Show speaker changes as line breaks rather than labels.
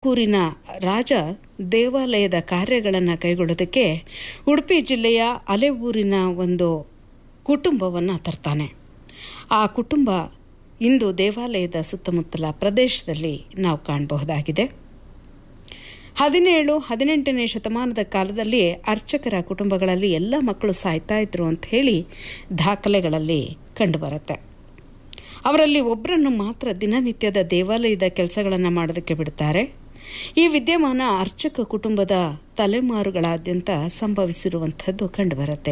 ತುಮಕೂರಿನ ರಾಜ ದೇವಾಲಯದ ಕಾರ್ಯಗಳನ್ನು ಕೈಗೊಳ್ಳೋದಕ್ಕೆ ಉಡುಪಿ ಜಿಲ್ಲೆಯ ಅಲೆಊರಿನ ಒಂದು ಕುಟುಂಬವನ್ನು ತರ್ತಾನೆ ಆ ಕುಟುಂಬ ಇಂದು ದೇವಾಲಯದ ಸುತ್ತಮುತ್ತಲ ಪ್ರದೇಶದಲ್ಲಿ ನಾವು ಕಾಣಬಹುದಾಗಿದೆ ಹದಿನೇಳು ಹದಿನೆಂಟನೇ ಶತಮಾನದ ಕಾಲದಲ್ಲಿ ಅರ್ಚಕರ ಕುಟುಂಬಗಳಲ್ಲಿ ಎಲ್ಲ ಮಕ್ಕಳು ಸಾಯ್ತಾ ಇದ್ರು ಅಂತ ಹೇಳಿ ದಾಖಲೆಗಳಲ್ಲಿ ಕಂಡುಬರುತ್ತೆ ಅವರಲ್ಲಿ ಒಬ್ಬರನ್ನು ಮಾತ್ರ ದಿನನಿತ್ಯದ ದೇವಾಲಯದ ಕೆಲಸಗಳನ್ನು ಮಾಡೋದಕ್ಕೆ ಬಿಡ್ತಾರೆ ಈ ವಿದ್ಯಮಾನ ಅರ್ಚಕ ಕುಟುಂಬದ ತಲೆಮಾರುಗಳಾದ್ಯಂತ ಸಂಭವಿಸಿರುವಂಥದ್ದು ಕಂಡುಬರುತ್ತೆ